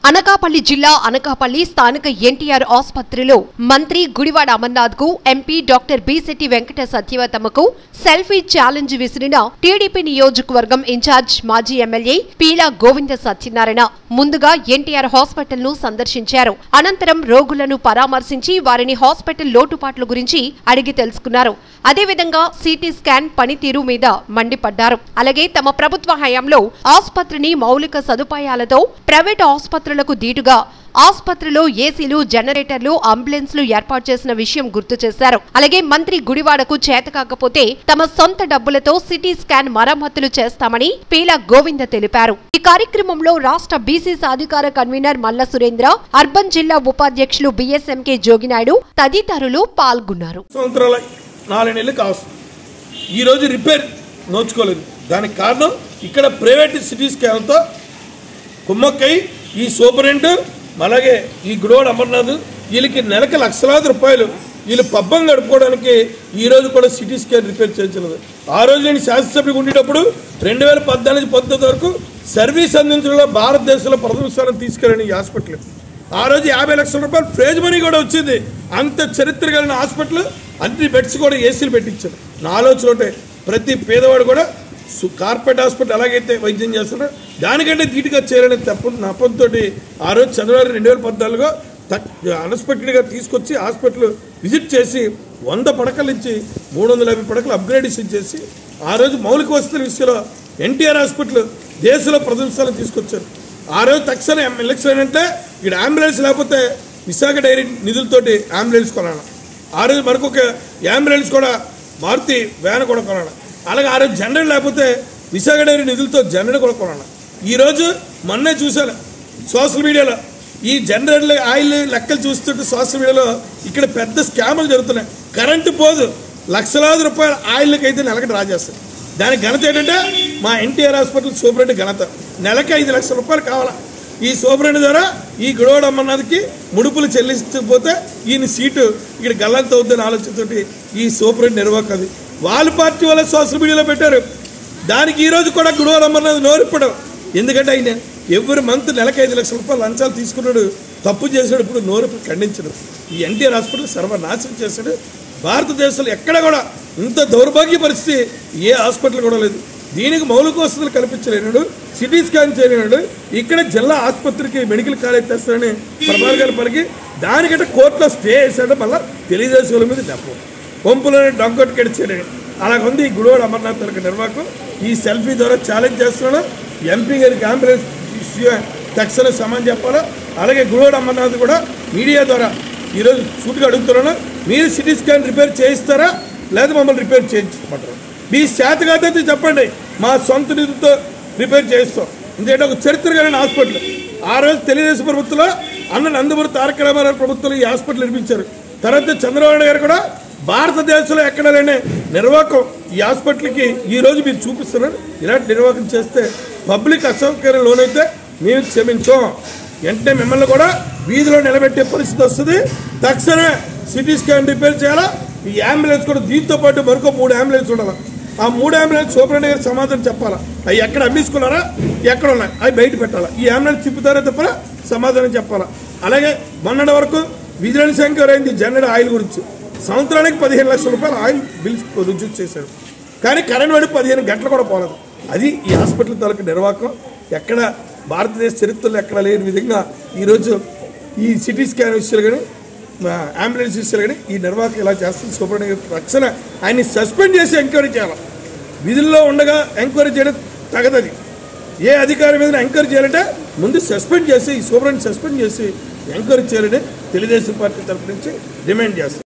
అనకాపల్లి జిల్లా అనకాపల్లి స్థానిక ఎన్టీఆర్ ఆసుపత్రిలో మంత్రి గుడివాడ అమర్నాథ్ కు ఎంపీ డాక్టర్ బిశెట్టి వెంకట సత్యవతమ్మకు సెల్ఫీ ఛాలెంజ్ విసిరిన టీడీపీ నియోజకవర్గం ఇన్ఛార్జ్ మాజీ ఎమ్మెల్యే పీలా గోవింద సత్యనారాయణ ముందుగా ఎన్టీఆర్ హాస్పిటల్ ను సందర్శించారు అనంతరం రోగులను పరామర్శించి వారిని హాస్పిటల్ లోటుపాట్ల గురించి అడిగి తెలుసుకున్నారు అదేవిధంగా సిటీ స్కాన్ పనితీరు మీద మండిపడ్డారు అలాగే తమ ప్రభుత్వ హయాంలో ఆసుపత్రిని మౌలిక సదుపాయాలతో ప్రైవేట్ ఆసుపత్రులకు దీటుగా ఆసుపత్రిలో ఏసీలు జనరేటర్లు అంబులెన్స్లు ఏర్పాటు చేసిన విషయం గుర్తు చేశారు అలాగే మంత్రి గుడివాడకు చేత కాకపోతే తమ సొంత డబ్బులతో సిటీ స్కాన్ మరమ్మతులు చేస్తామని పీలా గోవింద తెలిపారు ఈ కార్యక్రమంలో రాష్ట్ర బీసీ సాధికార కన్వీనర్ మల్ల సురేంద్ర అర్బన్ జిల్లా ఉపాధ్యక్షులు బిఎస్ఎంకే జోగినాయుడు తదితరులు పాల్గొన్నారు సంవత్సరాల నాలుగు నెలలు కావచ్చు ఈరోజు రిపేర్ నోచుకోలేదు దానికి కారణం ఇక్కడ ప్రైవేట్ సిటీ స్కాన్తో కుమ్మక్కై ఈ సూపరింట్ అలాగే ఈ గుడోడ్ అమర్నాథ్ వీళ్ళకి నెలకి లక్షలాది రూపాయలు వీళ్ళు పబ్బం గడుపుకోవడానికి ఈ రోజు కూడా సిటీ స్కాన్ రిపేర్ చేయించలేదు ఆ రోజు నేను శాసనసభ్యుడికి ఉండేటప్పుడు రెండు వేల పద్నాలుగు పంతొమ్మిది వరకు సర్వీస్ అందించడంలో భారతదేశంలో ప్రథమ స్థానం తీసుకెళ్ళిన ఈ హాస్పిటల్ ఆ రోజు యాభై లక్షల రూపాయలు ప్రైజ్ మనీ కూడా వచ్చింది అంత చరిత్ర కలిగిన హాస్పిటల్ అన్ని బెడ్స్ కూడా ఏసీలు పెట్టించారు నా ఆలోచన ఒకటే ప్రతి పేదవాడు కూడా సు- కార్పొరేట్ హాస్పిటల్ ఎలాగైతే వైద్యం చేస్తున్నారో దానికంటే ధీటుగా చేయాలనే తప్పు నప్పంతో ఆ రోజు చంద్రబాబు రెండు వేల పద్నాలుగులో అన్ఎక్స్పెక్టెడ్గా తీసుకొచ్చి హాస్పిటల్ విజిట్ చేసి వంద పడకలు ఇచ్చి మూడు వందల యాభై పడకలు అప్గ్రేడేషన్ చేసి ఆ రోజు మౌలిక వసతుల విషయంలో ఎన్టీఆర్ హాస్పిటల్ దేశంలో ప్రథమ స్థానం తీసుకొచ్చారు ఆ రోజు తక్షణం ఎలక్షన్ ఏంటంటే ఇక్కడ అంబులెన్స్ లేకపోతే విశాఖ డైరీ నిధులతోటి అంబులెన్స్ కొనాలి ఆ రోజు మనకు ఒక అంబులెన్స్ కూడా మారుతి వ్యాన్ కూడా కొనాలి అలాగే ఆ రోజు జనరల్ లేకపోతే విశాఖ డైరీ నిధులతో జనరల్ కూడా కొనాలి ఈరోజు మొన్నే చూశాను సోషల్ మీడియాలో ఈ జనరల్ ఆయిల్ లెక్కలు చూస్తుంటే సోషల్ మీడియాలో ఇక్కడ పెద్ద స్కాములు జరుగుతున్నాయి కరెంటు పోదు లక్షలాది రూపాయల ఆయిల్కి అయితే నెలకి డ్రా చేస్తారు దానికి ఘనత ఏంటంటే మా ఎన్టీఆర్ హాస్పిటల్ సూపరింట్ ఘనత నెలకి ఐదు లక్షల రూపాయలు కావాలా ఈ సూపరింట్ ద్వారా ఈ గుడోడు అమ్మన్నదికి ముడుపులు చెల్లించకపోతే ఈయన సీటు ఇక్కడ గల్లంత అవుతుందని ఆలోచనతోటి ఈ సూపరింట్ నిర్వాహకది వాళ్ళ పార్టీ వాళ్ళ సోషల్ మీడియాలో పెట్టారు దానికి ఈ రోజు కూడా గుడోడు అమ్మన్నది నోరిప్పడం ఎందుకంటే ఆయన ఎవరి మంత్ నెలకి ఐదు లక్షల రూపాయలు లంచాలు తీసుకున్నాడు తప్పు చేశాడు ఇప్పుడు నోరు ఖండించడు ఈ ఎన్టీఆర్ హాస్పిటల్ సర్వనాశనం చేశాడు భారతదేశంలో ఎక్కడ కూడా ఇంత దౌర్భాగ్య పరిస్థితి ఏ హాస్పిటల్ కూడా లేదు దీనికి మౌలిక వసతులు కల్పించలేనాడు సిటీ స్కాన్ చేయలేనాడు ఇక్కడ జిల్లా ఆసుపత్రికి మెడికల్ కాలేజ్ తెస్తాడని ప్రభాకర్ గారు పలికి దానికంటే కోర్టులో స్టే వేసాడు మళ్ళీ తెలుగుదేశం వాళ్ళ మీద డబ్బు పంపులోనే డొంకొట్టు కడిచాడు అలాగుంది ఈ గుడివాడ అమర్నాథ్ తరగతి నిర్వాహకం ఈ సెల్ఫీ ద్వారా ఛాలెంజ్ చేస్తున్నాడు ఎంపీ గారికి అంబులెన్స్ తక్షణ సమాన్ చెప్పాలా అలాగే గుడివాడ అమర్నాథ్ కూడా మీడియా ద్వారా ఈరోజు సూటిగా అడుగుతున్నాను మీరు సిటీ స్కాన్ రిపేర్ చేయిస్తారా లేదా మమ్మల్ని రిపేర్ చేయించమంటారు మీ శాతగాదైతే చెప్పండి మా సొంత నిధులతో రిపేర్ చేయిస్తాం ఎందుకంటే ఒక చరిత్ర కలిగిన హాస్పిటల్ ఆ రోజు తెలుగుదేశం ప్రభుత్వంలో అన్న నందమూరి తారక రామారావు ప్రభుత్వంలో ఈ హాస్పిటల్ నిర్మించారు తర్వాత చంద్రబాబు నాయుడు గారు కూడా భారతదేశంలో ఎక్కడ లేని నిర్వాహకం ఈ హాస్పిటల్కి ఈ రోజు మీరు చూపిస్తున్నారు ఇలాంటి నిర్వాహకం చేస్తే పబ్లిక్ అసౌకర్యం లోనైతే మేము క్షమించాం వెంటనే మిమ్మల్ని కూడా వీధిలో నిలబెట్టే పరిస్థితి వస్తుంది తక్షణమే సిటీ స్కాన్ రిపేర్ చేయాలా ఈ అంబులెన్స్ కూడా దీంతో పాటు మరొక మూడు అంబులెన్స్ ఉండాలి ఆ మూడు అంబులెన్స్ సూపరింట్ గారు సమాధానం చెప్పాలా అవి ఎక్కడ అమ్మేసుకున్నారా ఎక్కడ ఉన్నాయి అవి బయట పెట్టాలా ఈ అంబులెన్స్ తిప్పుతారా తప్ప సమాధానం చెప్పాలా అలాగే మొన్నటి వరకు విజిలెన్స్ ఎంక్వైరీ అయింది జనరల్ ఆయిల్ గురించి సంవత్సరానికి పదిహేను లక్షల రూపాయలు ఆయిల్ బిల్స్ రుజువు చేశారు కానీ కరెంట్ వాడి పదిహేను గంటలు కూడా పోలేదు అది ఈ హాస్పిటల్ తాలూకు నిర్వాహకం ఎక్కడ భారతదేశ చరిత్రలో ఎక్కడ లేని విధంగా ఈరోజు ఈ సిటీ స్కాన్ విషయాలు కానీ అంబులెన్స్ విషయాలు కానీ ఈ నిర్వాహకం ఇలా చేస్తుంది సూపరింటెండెంట్ రక్షణ ఆయన్ని సస్పెండ్ చేసి ఎంక్వైరీ చేయాలి విధుల్లో ఉండగా ఎంక్వైరీ చేయడం తగదది ఏ అధికారి మీద ఎంక్వైరీ చేయాలంటే ముందు సస్పెండ్ చేసి ఈ సూపరింట్ సస్పెండ్ చేసి ఎంక్వైరీ చేయాలని తెలుగుదేశం పార్టీ తరపు నుంచి డిమాండ్ చేస్తాం